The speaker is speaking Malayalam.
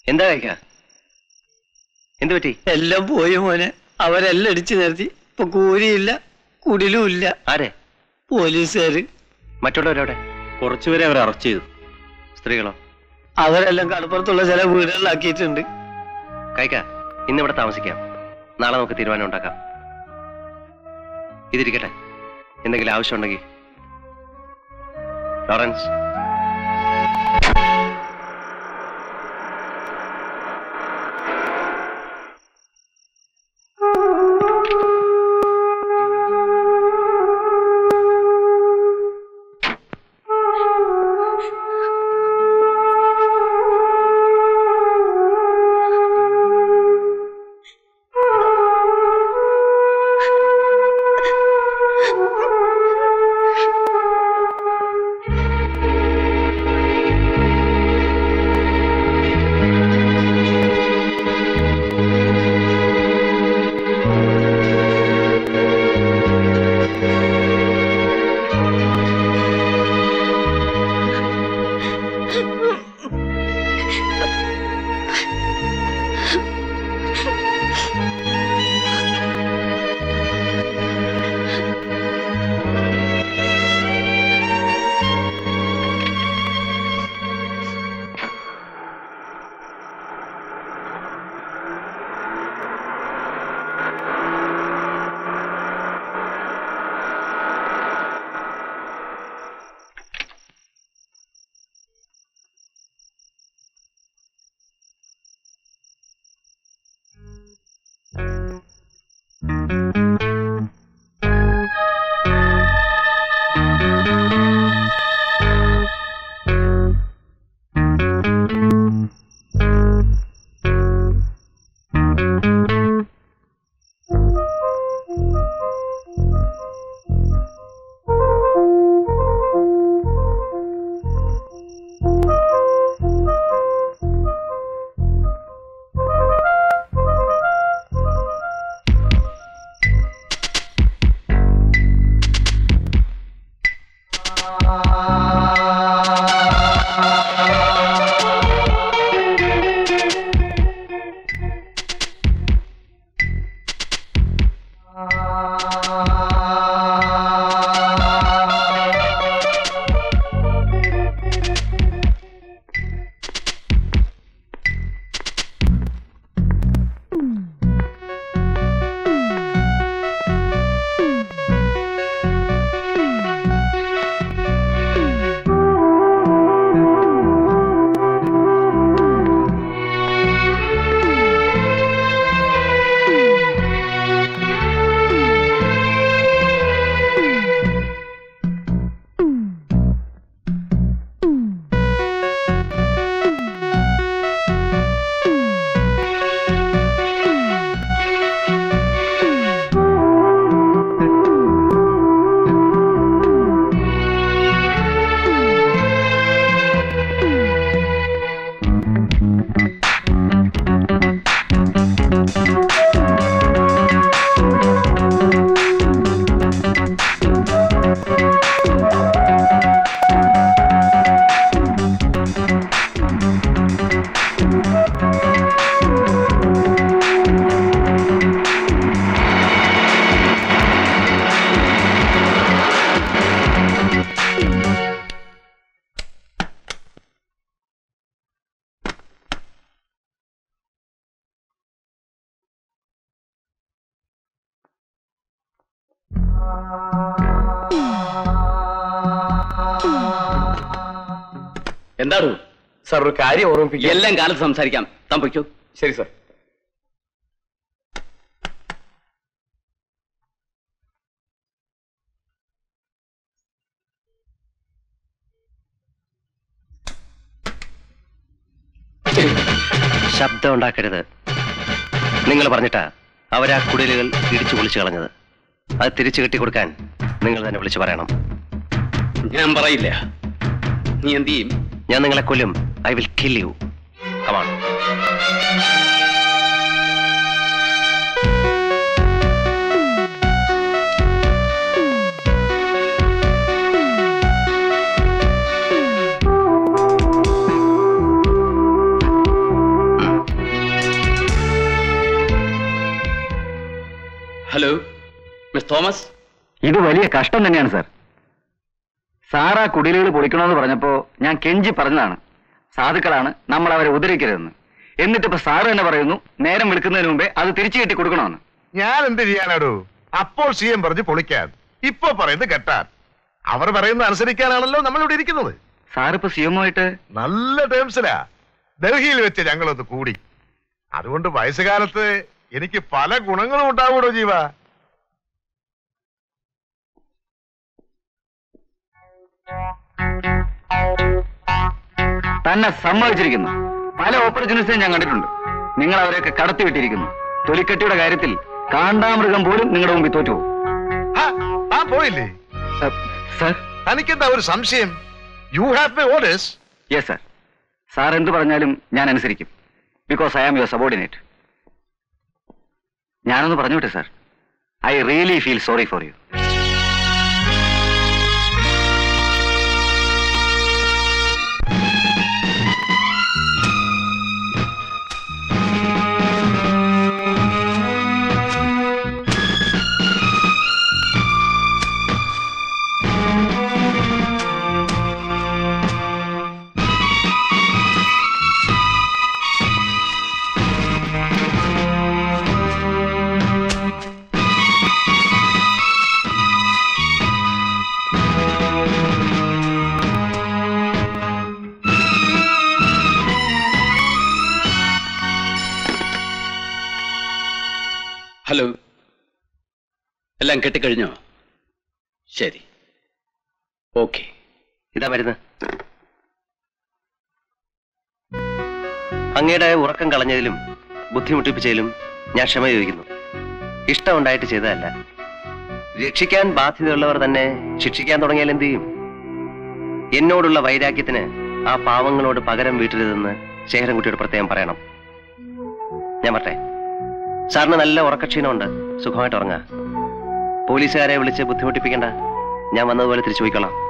എന്താ കഴിക്ക എന്ത് പറ്റി എല്ലാം പോയി മോനെ അവരെല്ലാം ഇടിച്ചു നിർത്തി ഇപ്പൊ കൂലിയില്ല കുടിലും ഇല്ല ആരെ പോലീസുകാര് മറ്റുള്ളവരവിടെ കുറച്ചുപേരെ അവർ അറസ്റ്റ് ചെയ്തു സ്ത്രീകളോ അവരെല്ലാം കടപ്പുറത്തുള്ള ചില വീടുകളിലാക്കിയിട്ടുണ്ട് കഴിക്ക ഇന്ന് ഇവിടെ താമസിക്കാം നാളെ നമുക്ക് തീരുമാനം ഉണ്ടാക്കാം ഇതിരിക്കട്ടെ എന്തെങ്കിലും ആവശ്യമുണ്ടെങ്കിൽ ലോറൻസ് എന്താണ് സാർ ഒരു കാര്യം ഓർമ്മിപ്പിക്കുക എല്ലാം കാലത്ത് സംസാരിക്കാം താൻ പൊയ്ക്കോ ശരി സാർ ശബ്ദം ഉണ്ടാക്കരുത് നിങ്ങൾ പറഞ്ഞിട്ടാ അവരാ കുടിലുകൾ ഇടിച്ചു പൊളിച്ചു കളഞ്ഞത് അത് തിരിച്ചു കെട്ടിക്കൊടുക്കാൻ നിങ്ങൾ തന്നെ വിളിച്ചു പറയണം ഞാൻ പറയില്ല നീ എന്ത് ചെയ്യും ഞാൻ നിങ്ങളെ കൊല്ലും I will kill you come on Thomas ഇത് വലിയ കഷ്ടം തന്നെയാണ് സാർ സാർ ആ കുടിലുകൾ പൊളിക്കണമെന്ന് പറഞ്ഞപ്പോ ഞാൻ കെഞ്ചി പറഞ്ഞതാണ് സാധുക്കളാണ് നമ്മൾ അവരെ ഉദ്ധരിക്കരുതെന്ന് എന്നിട്ടിപ്പോ സാറ് തന്നെ പറയുന്നു നേരം വിളിക്കുന്നതിന് മുമ്പേ അത് തിരിച്ചു കെട്ടി കൊടുക്കണമെന്ന് ഞാൻ എന്ത് ചെയ്യാനാടോ അപ്പോൾ സി എം പറഞ്ഞ് പൊളിക്കാൻ ഇപ്പൊ പറയുന്നത് കെട്ടാൻ അവർ പറയുന്നത് അനുസരിക്കാനാണല്ലോ നമ്മൾ ഇവിടെ ഇരിക്കുന്നത് സാറിപ്പോ സിഎമ്മുമായിട്ട് നല്ല ടേംസിലാ ഡൽഹിയിൽ വെച്ച് ഞങ്ങളൊന്ന് കൂടി അതുകൊണ്ട് വയസ്സുകാലത്ത് എനിക്ക് പല ഗുണങ്ങളും ഉണ്ടാവൂടോ ജീവ തന്നെ സമ്മതിച്ചിരിക്കുന്നു പല ഓപ്പർച്യൂണിറ്റീസും ഞാൻ കണ്ടിട്ടുണ്ട് നിങ്ങൾ അവരെയൊക്കെ കടത്തിവിട്ടിരിക്കുന്നു തൊലിക്കട്ടിയുടെ കാര്യത്തിൽ കാണ്ടാമൃഗം പോലും നിങ്ങളുടെ മുമ്പിൽ തോറ്റുപോകും ആ, താൻ പോയില്ലേ സർ തനിക്കെന്താ ഒരു സംശയം you have my orders yes sir sir എന്ത് പറഞ്ഞാലും ഞാൻ അനുസരിക്കും because I am your subordinate ഞാനൊന്ന് പറഞ്ഞോട്ടെ sir I really feel sorry for you hello എല്ലാം കെട്ടിക്കഴിഞ്ഞോ ശരി ഓക്കെ ഇതാ മരുന്ന് അങ്ങയുടെ ഉറക്കം കളഞ്ഞതിലും ബുദ്ധിമുട്ടിപ്പിച്ചതിലും ഞാൻ ക്ഷമ ചോദിക്കുന്നു ഇഷ്ടമുണ്ടായിട്ട് ചെയ്തതല്ല രക്ഷിക്കാൻ ബാധ്യതയുള്ളവർ തന്നെ ശിക്ഷിക്കാൻ തുടങ്ങിയാൽ എന്ത് ചെയ്യും എന്നോടുള്ള വൈരാഗ്യത്തിന് ആ പാവങ്ങളോട് പകരം വീട്ടരുതെന്ന് ശേഖരൻകുട്ടിയോട് പ്രത്യേകം പറയണം ഞാൻ പറട്ടെ സാറിന് നല്ല ഉറക്കക്ഷീണമുണ്ട് സുഖമായിട്ട് ഉറങ്ങാ പോലീസുകാരെ വിളിച്ച് ബുദ്ധിമുട്ടിപ്പിക്കണ്ട ഞാൻ വന്നതുപോലെ തിരിച്ചു പോയിക്കോളാം